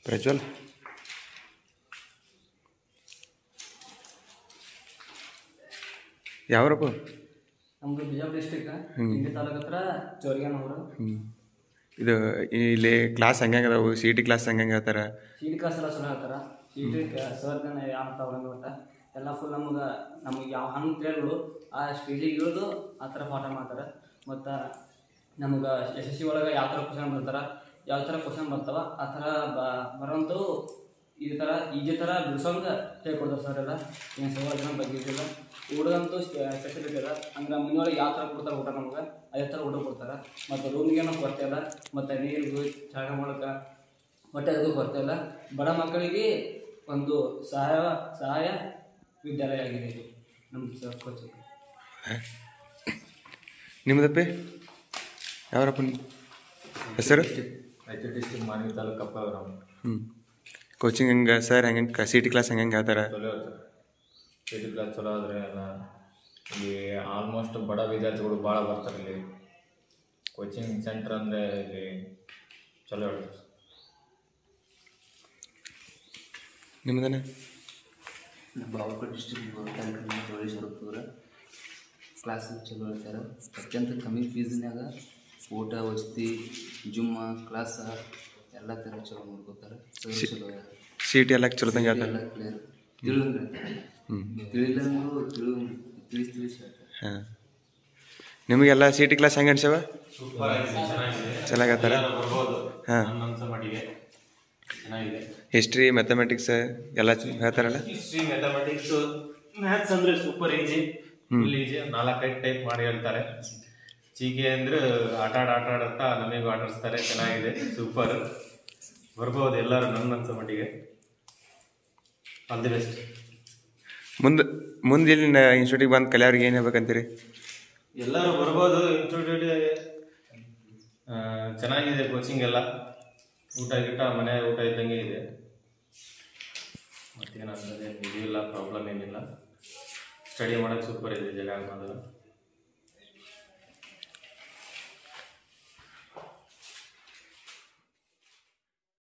ಪ್ರಜ್ವಲ್ ಯಾವ್ರಪ್ಪ ನಮ್ದು ಬಿಜಾಪುರ ಡಿಸ್ಟಿಕ್ ಹಿಂಡಿ ತಾಲೂಕು ಹತ್ರ ಚೋರಿಗಾನೂರು ಹ್ಞೂ ಇದು ಇಲ್ಲಿ ಕ್ಲಾಸ್ ಹೆಂಗೆ ಅದಾವು ಸಿ ಟಿ ಕ್ಲಾಸ್ ಹೆಂಗೆ ಹೇಳ್ತಾರೆ ಸೀಟ್ ಕ್ಲಾಸ್ ಎಲ್ಲ ಚಲೋ ಹೇಳ್ತಾರ ಸೀಟ್ ಸರ್ ಯಾವ ಪ್ರಾಬ್ಲಮ್ ಇವತ್ತ ಎಲ್ಲ ಫುಲ್ ನಮ್ಗೆ ನಮಗೆ ಯಾವ ಹಂಗೆ ತಿಳಿಗಳು ಆ ಸ್ಟೇಜಿಗೆ ಇಳಿದು ಆ ಥರ ಪಾಠ ಮಾಡ್ತಾರೆ ಮತ್ತು ನಮ್ಗೆ ಎಸ್ ಎಸ್ ಸಿ ಒಳಗೆ ಯಾವ ಥರ ಕ್ವಶನ್ ಬರ್ತಾರ ಯಾವ ಥರ ಕ್ವಶನ್ ಬರ್ತಾವ ಆ ಥರ ಬ ಬರೋಂಥವು ಈ ಥರ ಈಜಿ ಥರ ಬಿಡ್ಸೋಂಗೆ ಹೇಳ್ಕೊಡ್ತಾರೆ ಸರ್ ಎಲ್ಲ ಏನು ಸವಾಲು ಜನ ಬಗ್ಗೆ ಇದ್ದಿಲ್ಲ ಊಟದಂತೂ ಸ್ಪೆಷಲಿಟಿ ಅದ ಅಂದ್ರೆ ಮನೆಯೊಳಗೆ ಯಾವ ಥರ ಕೊಡ್ತಾರೆ ಊಟ ನಮ್ಗೆ ಅದೇ ಥರ ಊಟ ಕೊಡ್ತಾರೆ ಮತ್ತು ರೂಮ್ಗೆ ಏನೋ ಕೊರತೆ ಇಲ್ಲ ಮತ್ತು ನೀರಿಗೂ ಜಾಗ ಮಾಡೋಕೆ ಹೊಟ್ಟೆ ಅದಕ್ಕೂ ಕೊರತೆ ಇಲ್ಲ ಬಡ ಮಕ್ಕಳಿಗೆ ಒಂದು ಸಹಾಯ ಸಹಾಯ ವಿದ್ಯಾಲಯ ಆಗಿದೆ ಇದು ನಮ್ಮ ಸರ್ ಕೋಚಿಂಗ್ ನಿಮ್ಮದಪ್ಪಿ ಯಾವ್ರಪ್ಪ ನಿಮ್ಮ ಹೆಸರು ರಾಯಚೂರು ಡಿಸ್ಟಿಕ್ ಮಾನವಿ ತಾಲೂಕು ಕಪ್ಪವರಂ ಹ್ಞೂ ಕೋಚಿಂಗ್ ಹೆಂಗೆ ಸರ್ ಹೆಂಗೆ ಸಿ ಟಿ ಕ್ಲಾಸ್ ಹೆಂಗೆ ಹೇಳ್ತಾರೆ ಚಲೋ ಇರ್ತದೆ ಸಿ ಟಿ ಕ್ಲಾಸ್ ಚಲೋ ಆದರೆ ಎಲ್ಲ ಇಲ್ಲಿ ಆಲ್ಮೋಸ್ಟ್ ಬಡ ವಿದ್ಯಾರ್ಥಿಗಳು ಭಾಳ ಬರ್ತಾರೆ ಇಲ್ಲಿ ಕೋಚಿಂಗ್ ಸೆಂಟರ್ ಅಂದರೆ ಇಲ್ಲಿ ಚಲೋ ಇರ್ತದೆ ನಿಮ್ಮದನ್ನ ನಮ್ಮ ಬಾಗಲಕೋಟೆ ಡಿಸ್ಟ್ರಿಕ್ಟ್ ತಾಲೂಕಿನ ಜೋಳಿ ಸ್ವರೂಪದವ್ರ ಕ್ಲಾಸ್ ಚಲೋ ಹೇಳ್ತಾರೆ ಅತ್ಯಂತ ಕಮ್ಮಿ ಫೀಸ್ನ್ಯಾಗ ಊಟ ವಸತಿ ಜುಮ್ಮ ಕ್ಲಾಸ ಎಲ್ಲ ಥರ ಚಲೋ ನೋಡ್ಕೋತಾರೆ ಸರ್ ಚಲೋ ಸಿ ಟಿ ಎಲ್ಲ ಚಲೋ ತಂಗೆ ಹೇಳ್ತಾರೆ ಎಲ್ಲ ಕ್ಲಿಯರ್ ತಿಳಿದಂಗೆ ಹೇಳ್ತಾರೆ ಹ್ಞೂ ತಿಳಿಲ್ಲಂದ್ರು ತಿಳಿ ತಿಳಿಸಿ ತಿಳಿಸಿ ಹೇಳ್ತಾರೆ ಹಾಂ ನಿಮಗೆಲ್ಲ ಸಿ ಟಿ ಕ್ಲಾಸ್ ಹೆಂಗೆ ಅನ್ಸವ ಚೆನ್ನಾಗಿ ಹೇಳ್ತಾರೆ ಹಾಂ ಮಟ್ಟಿಗೆ ಚೆನ್ನಾಗಿದೆ ಹಿಸ್ಟ್ರಿ ಮ್ಯಾಥಮೆಟಿಕ್ಸ್ ಎಲ್ಲ ಚ- ಹೇಳ್ತಾರಲ್ಲ ಹಿಸ್ಟ್ರಿ ಮ್ಯಾಥಮೆಟಿಕ್ಸ್ ಮ್ಯಾಥ್ಸ್ ಅಂದ್ರೆ ಸೂಪರ್ ಈಜಿ ಫುಲ್ ಈಜಿ ನಾಲ್ಕೈದು ಟೈಪ್ ಮಾಡಿ ಹೇಳ್ತಾರೆ ಚೀಕೆ ಅಂದ್ರೆ ಆಟ ಆಡ ಆಟ ಆಡುತ್ತಾ ನಮಗೂ ಆಟಾಡಿಸ್ತಾರೆ ಚೆನ್ನಾಗಿದೆ ಸೂಪರ್ ಬರ್ಬೋದು ಎಲ್ಲರೂ ನನ್ನ ಅನ್ಸೋ ಮಟ್ಟಿಗೆ ಆಲ್ ದಿ ಬೆಸ್ಟ್ ಮುಂದೆ ಮುಂದೆ ಇಲ್ಲಿ ಇನ್ಸ್ಟಿಟ್ಯೂಟಿಗೆ ಬಂದು ಕಲಿಯೋರಿಗೆ ಏನು ಹೇಳ್ಬೇಕಂತೀರಿ ಎಲ್ಲರೂ ಬರ್ಬೋದು ಇನ್ಸ್ಟಿಟ್ಯೂಟ್ ಚೆನ್ನಾಗಿದೆ ಕೋಚಿಂಗ್ ಎಲ್ಲ ಊಟ ಗಿಟ ಮನೆ ಊಟ ಇದ್ದಂಗೆ ಇದೆ ಮತ್ತೇನು ಅಂತದೇ ಇದಿಲ್ಲ ಪ್ರಾಬ್ಲಮ್ ಏನಿಲ್ಲ ಸ್ಟಡಿ ಮಾಡೋಕ್ಕೆ ಸೂಪರ್ ಇದೆ ಜಾಗ ಮೊದಲು